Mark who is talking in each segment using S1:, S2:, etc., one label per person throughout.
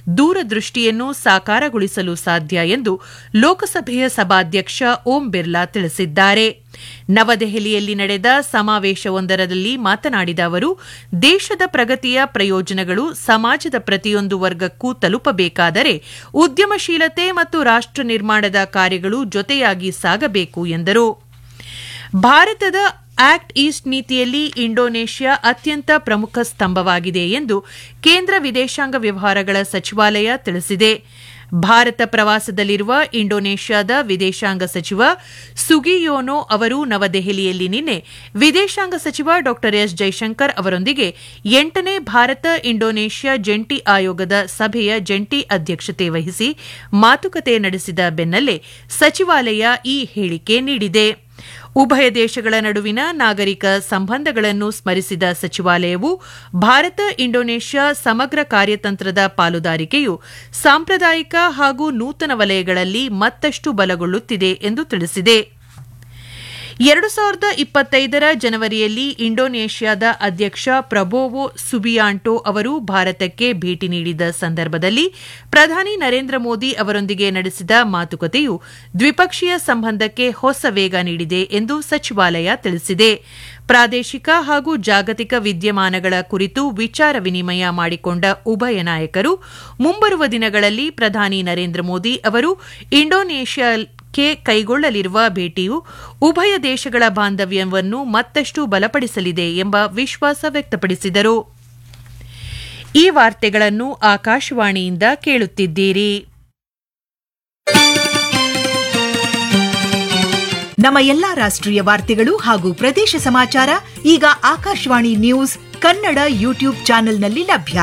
S1: ದೂರದೃಷ್ಟಿಯನ್ನು ಸಾಕಾರಗೊಳಿಸಲು ಸಾಧ್ಯ ಎಂದು ಲೋಕಸಭೆಯ ಸಭಾಧ್ಯಕ್ಷ ಓಂ ಬಿರ್ಲಾ ತಿಳಿಸಿದ್ದಾರೆ ನವದೆಹಲಿಯಲ್ಲಿ ನಡೆದ ಸಮಾವೇಶವೊಂದರಲ್ಲಿ ಮಾತನಾಡಿದ ಅವರು ದೇಶದ ಪ್ರಗತಿಯ ಪ್ರಯೋಜನಗಳು ಸಮಾಜದ ಪ್ರತಿಯೊಂದು ವರ್ಗಕ್ಕೂ ತಲುಪಬೇಕಾದರೆ ಉದ್ಯಮಶೀಲತೆ ಮತ್ತು ರಾಷ್ಟ್ರ ನಿರ್ಮಾಣದ ಕಾರ್ಯಗಳು ಜೊತೆಯಾಗಿ ಸಾಗಬೇಕು ಎಂದರು ಭಾರತದ ಆಕ್ಟ್ ಈಸ್ಟ್ ನೀತಿಯಲ್ಲಿ ಇಂಡೋನೇಷ್ಯಾ ಅತ್ಯಂತ ಪ್ರಮುಖ ಸ್ತಂಭವಾಗಿದೆ ಎಂದು ಕೇಂದ್ರ ವಿದೇಶಾಂಗ ವ್ಯವಹಾರಗಳ ಸಚಿವಾಲಯ ತಿಳಿಸಿದೆ ಭಾರತ ಪ್ರವಾಸದಲ್ಲಿರುವ ಇಂಡೋನೇಷ್ಯಾದ ವಿದೇಶಾಂಗ ಸಚಿವ ಸುಗಿಯೋನೋ ಅವರು ನವದೆಹಲಿಯಲ್ಲಿ ನಿನ್ನೆ ವಿದೇಶಾಂಗ ಸಚಿವ ಡಾ ಎಸ್ ಜೈಶಂಕರ್ ಅವರೊಂದಿಗೆ ಎಂಟನೇ ಭಾರತ ಇಂಡೋನೇಷ್ಯಾ ಜಂಟಿ ಆಯೋಗದ ಸಭೆಯ ಜಂಟಿ ಅಧ್ಯಕ್ಷತೆ ವಹಿಸಿ ಮಾತುಕತೆ ನಡೆಸಿದ ಬೆನ್ನಲ್ಲೇ ಸಚಿವಾಲಯ ಈ ಹೇಳಿಕೆ ನೀಡಿದೆ ಉಭಯ ದೇಶಗಳ ನಡುವಿನ ನಾಗರಿಕ ಸಂಬಂಧಗಳನ್ನು ಸ್ಮರಿಸಿದ ಸಚಿವಾಲಯವು ಭಾರತ ಇಂಡೋನೇಷ್ಯಾ ಸಮಗ್ರ ಕಾರ್ಯತಂತ್ರದ ಪಾಲುದಾರಿಕೆಯು ಸಾಂಪ್ರದಾಯಿಕ ಹಾಗೂ ನೂತನ ವಲಯಗಳಲ್ಲಿ ಮತ್ತಷ್ಟು ಬಲಗೊಳ್ಳುತ್ತಿದೆ ಎಂದು ತಿಳಿಸಿದೆ ಎರಡು ಸಾವಿರದ ಇಪ್ಪತ್ತೈದರ ಜನವರಿಯಲ್ಲಿ ಇಂಡೋನೇಷ್ಯಾದ ಅಧ್ಯಕ್ಷ ಪ್ರಬೋವೋ ಸುಬಿಯಾಂಟೋ ಅವರು ಭಾರತಕ್ಕೆ ಭೇಟಿ ನೀಡಿದ ಸಂದರ್ಭದಲ್ಲಿ ಪ್ರಧಾನಿ ನರೇಂದ್ರ ಮೋದಿ ಅವರೊಂದಿಗೆ ನಡೆಸಿದ ಮಾತುಕತೆಯು ದ್ವಿಪಕ್ಷೀಯ ಸಂಬಂಧಕ್ಕೆ ಹೊಸ ವೇಗ ನೀಡಿದೆ ಎಂದು ಸಚಿವಾಲಯ ತಿಳಿಸಿದೆ ಪ್ರಾದೇಶಿಕ ಹಾಗೂ ಜಾಗತಿಕ ವಿದ್ಯಮಾನಗಳ ಕುರಿತು ವಿಚಾರ ವಿನಿಮಯ ಮಾಡಿಕೊಂಡ ಉಭಯ ನಾಯಕರು ಮುಂಬರುವ ದಿನಗಳಲ್ಲಿ ಪ್ರಧಾನಿ ನರೇಂದ್ರ ಮೋದಿ ಅವರು ಇಂಡೋನೇಷ್ಯಾಕ್ಕೆ ಕೈಗೊಳ್ಳಲಿರುವ ಭೇಟಿಯು ಉಭಯ ದೇಶಗಳ ಬಾಂಧವ್ಯವನ್ನು ಮತ್ತಷ್ಟು ಬಲಪಡಿಸಲಿದೆ ಎಂಬ ವಿಶ್ವಾಸ ವ್ಯಕ್ತಪಡಿಸಿದರು ಈ ವಾರ್ತೆಗಳನ್ನು ಆಕಾಶವಾಣಿಯಿಂದ ಕೇಳುತ್ತಿದ್ದೀರಿ
S2: ನಮ್ಮ ಎಲ್ಲಾ ರಾಷ್ಟ್ರೀಯ ವಾರ್ತೆಗಳು ಹಾಗೂ ಪ್ರದೇಶ ಸಮಾಚಾರ ಈಗ ಆಕಾಶವಾಣಿ ನ್ಯೂಸ್ ಕನ್ನಡ ಯೂಟ್ಯೂಬ್ ಚಾನೆಲ್ನಲ್ಲಿ ಲಭ್ಯ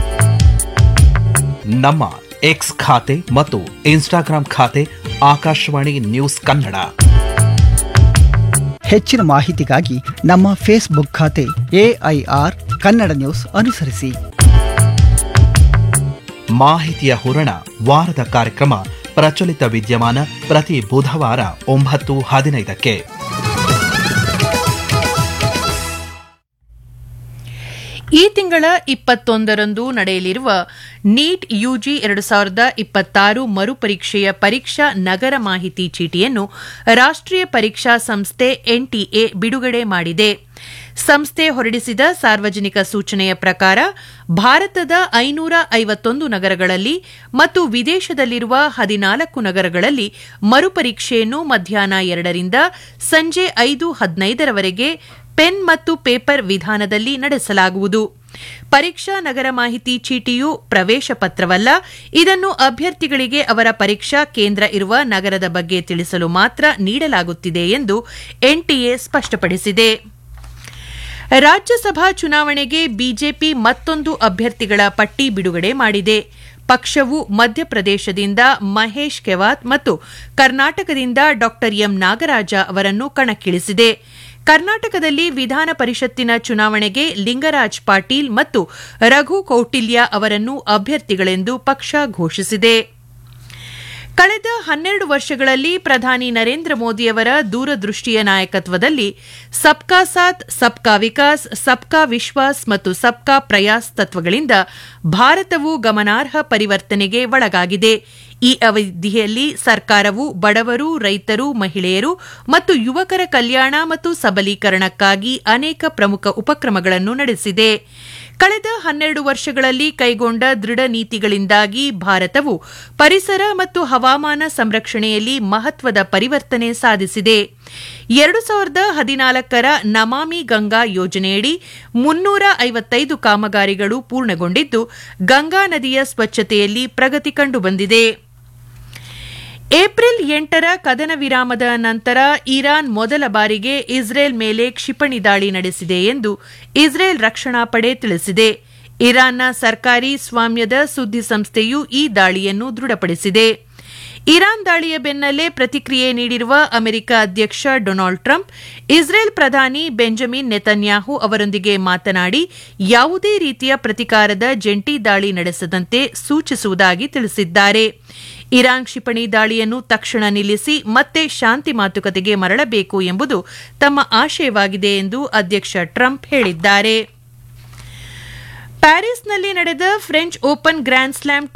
S3: ನಮ್ಮ ಎಕ್ಸ್ ಖಾತೆ ಮತ್ತು ಇನ್ಸ್ಟಾಗ್ರಾಂ ಖಾತೆ ಆಕಾಶವಾಣಿ ನ್ಯೂಸ್ ಕನ್ನಡ
S4: ಹೆಚ್ಚಿನ ಮಾಹಿತಿಗಾಗಿ ನಮ್ಮ ಫೇಸ್ಬುಕ್ ಖಾತೆ ಎಐಆರ್ ಕನ್ನಡ ನ್ಯೂಸ್ ಅನುಸರಿಸಿ
S3: ಮಾಹಿತಿಯ ಹೂರಣ ವಾರದ ಕಾರ್ಯಕ್ರಮ ಪ್ರಚಲಿತ ವಿದ್ಯಮಾನ ಪ್ರತಿ ಬುಧವಾರ ಒಂಬತ್ತು ಹದಿನೈದಕ್ಕೆ
S1: ಈ ತಿಂಗಳ ಇಪ್ಪತ್ತೊಂದರಂದು ನಡೆಯಲಿರುವ ನೀಟ್ ಯುಜಿ ಎರಡು ಸಾವಿರದ ಇಪ್ಪತ್ತಾರು ಮರುಪರೀಕ್ಷೆಯ ಪರೀಕ್ಷಾ ನಗರ ಮಾಹಿತಿ ಚೀಟಿಯನ್ನು ರಾಷ್ಟ್ರೀಯ ಪರೀಕ್ಷಾ ಸಂಸ್ಥೆ ಎನ್ಟಿಎ ಬಿಡುಗಡೆ ಮಾಡಿದೆ ಸಂಸ್ಥೆ ಹೊರಡಿಸಿದ ಸಾರ್ವಜನಿಕ ಸೂಚನೆಯ ಪ್ರಕಾರ ಭಾರತದ ಐನೂರ ಐವತ್ತೊಂದು ನಗರಗಳಲ್ಲಿ ಮತ್ತು ವಿದೇಶದಲ್ಲಿರುವ ಹದಿನಾಲ್ಕು ನಗರಗಳಲ್ಲಿ ಮರುಪರೀಕ್ಷೆಯನ್ನು ಮಧ್ಯಾಹ್ನ ಎರಡರಿಂದ ಸಂಜೆ ಐದು ಹದಿನೈದರವರೆಗೆ ಪೆನ್ ಮತ್ತು ಪೇಪರ್ ವಿಧಾನದಲ್ಲಿ ನಡೆಸಲಾಗುವುದು ಪರೀಕ್ಷಾ ನಗರ ಮಾಹಿತಿ ಚೀಟಿಯು ಪ್ರವೇಶ ಪತ್ರವಲ್ಲ ಇದನ್ನು ಅಭ್ಯರ್ಥಿಗಳಿಗೆ ಅವರ ಪರೀಕ್ಷಾ ಕೇಂದ್ರ ಇರುವ ನಗರದ ಬಗ್ಗೆ ತಿಳಿಸಲು ಮಾತ್ರ ನೀಡಲಾಗುತ್ತಿದೆ ಎಂದು ಎನ್ಟಿಎ ಸ್ಪಷ್ಟಪಡಿಸಿದೆ ರಾಜ್ಯಸಭಾ ಚುನಾವಣೆಗೆ ಬಿಜೆಪಿ ಮತ್ತೊಂದು ಅಭ್ಯರ್ಥಿಗಳ ಪಟ್ಟಿ ಬಿಡುಗಡೆ ಮಾಡಿದೆ ಪಕ್ಷವು ಮಧ್ಯಪ್ರದೇಶದಿಂದ ಮಹೇಶ್ ಕೆವಾತ್ ಮತ್ತು ಕರ್ನಾಟಕದಿಂದ ಡಾ ಎಂ ನಾಗರಾಜ ಅವರನ್ನು ಕಣಕ್ಕಿಳಿಸಿದೆ ಕರ್ನಾಟಕದಲ್ಲಿ ವಿಧಾನ ಪರಿಷತ್ತಿನ ಚುನಾವಣೆಗೆ ಲಿಂಗರಾಜ್ ಪಾಟೀಲ್ ಮತ್ತು ರಘು ಕೌಟಿಲ್ಯ ಅವರನ್ನು ಅಭ್ಯರ್ಥಿಗಳೆಂದು ಪಕ್ಷ ಘೋಷಿಸಿದೆ ಕಳೆದ ಹನ್ನೆರಡು ವರ್ಷಗಳಲ್ಲಿ ಪ್ರಧಾನಿ ನರೇಂದ್ರ ಮೋದಿಯವರ ದೂರದೃಷ್ಟಿಯ ನಾಯಕತ್ವದಲ್ಲಿ ಸಬ್ಕಾ ಸಾಥ್ ಸಬ್ಕಾ ವಿಕಾಸ್ ಸಬ್ಕಾ ವಿಶ್ವಾಸ್ ಮತ್ತು ಸಬ್ಕಾ ಪ್ರಯಾಸ್ ತತ್ವಗಳಿಂದ ಭಾರತವು ಗಮನಾರ್ಹ ಪರಿವರ್ತನೆಗೆ ಒಳಗಾಗಿದೆ ಈ ಅವಧಿಯಲ್ಲಿ ಸರ್ಕಾರವು ಬಡವರು ರೈತರು ಮಹಿಳೆಯರು ಮತ್ತು ಯುವಕರ ಕಲ್ಯಾಣ ಮತ್ತು ಸಬಲೀಕರಣಕ್ಕಾಗಿ ಅನೇಕ ಪ್ರಮುಖ ಉಪಕ್ರಮಗಳನ್ನು ನಡೆಸಿದೆ ಕಳೆದ ಹನ್ನೆರಡು ವರ್ಷಗಳಲ್ಲಿ ಕೈಗೊಂಡ ದೃಢ ನೀತಿಗಳಿಂದಾಗಿ ಭಾರತವು ಪರಿಸರ ಮತ್ತು ಹವಾಮಾನ ಸಂರಕ್ಷಣೆಯಲ್ಲಿ ಮಹತ್ವದ ಪರಿವರ್ತನೆ ಸಾಧಿಸಿದೆ ಎರಡು ಸಾವಿರದ ಹದಿನಾಲ್ಕರ ನಮಾಮಿ ಗಂಗಾ ಯೋಜನೆಯಡಿ ಮುನ್ನೂರ ಐವತ್ತೈದು ಕಾಮಗಾರಿಗಳು ಪೂರ್ಣಗೊಂಡಿದ್ದು ಗಂಗಾ ನದಿಯ ಸ್ವಚ್ಛತೆಯಲ್ಲಿ ಪ್ರಗತಿ ಕಂಡುಬಂದಿದೆ ಏಪ್ರಿಲ್ ಎಂಟರ ಕದನ ವಿರಾಮದ ನಂತರ ಇರಾನ್ ಮೊದಲ ಬಾರಿಗೆ ಇಸ್ರೇಲ್ ಮೇಲೆ ಕ್ಷಿಪಣಿ ದಾಳಿ ನಡೆಸಿದೆ ಎಂದು ಇಸ್ರೇಲ್ ರಕ್ಷಣಾ ಪಡೆ ತಿಳಿಸಿದೆ ಇರಾನ್ನ ಸರ್ಕಾರಿ ಸ್ವಾಮ್ಯದ ಸುದ್ದಿ ಸಂಸ್ಥೆಯು ಈ ದಾಳಿಯನ್ನು ದೃಢಪಡಿಸಿದೆ ಇರಾನ್ ದಾಳಿಯ ಬೆನ್ನಲ್ಲೇ ಪ್ರತಿಕ್ರಿಯೆ ನೀಡಿರುವ ಅಮೆರಿಕ ಅಧ್ಯಕ್ಷ ಡೊನಾಲ್ಡ್ ಟ್ರಂಪ್ ಇಸ್ರೇಲ್ ಪ್ರಧಾನಿ ಬೆಂಜಮಿನ್ ನೆತನ್ಯಾಹು ಅವರೊಂದಿಗೆ ಮಾತನಾಡಿ ಯಾವುದೇ ರೀತಿಯ ಪ್ರತಿಕಾರದ ಜಂಟಿ ದಾಳಿ ನಡೆಸದಂತೆ ಸೂಚಿಸುವುದಾಗಿ ತಿಳಿಸಿದ್ದಾರೆ ಇರಾನ್ ಕ್ಷಿಪಣಿ ದಾಳಿಯನ್ನು ತಕ್ಷಣ ನಿಲ್ಲಿಸಿ ಮತ್ತೆ ಶಾಂತಿ ಮಾತುಕತೆಗೆ ಮರಳಬೇಕು ಎಂಬುದು ತಮ್ಮ ಆಶಯವಾಗಿದೆ ಎಂದು ಅಧ್ಯಕ್ಷ ಟ್ರಂಪ್ ಹೇಳಿದ್ದಾರೆ ಪ್ಯಾರಿಸ್ನಲ್ಲಿ ನಡೆದ ಫ್ರೆಂಚ್ ಓಪನ್ ಗ್ರ್ಯಾಂಡ್ ಸ್ಲಾಮ್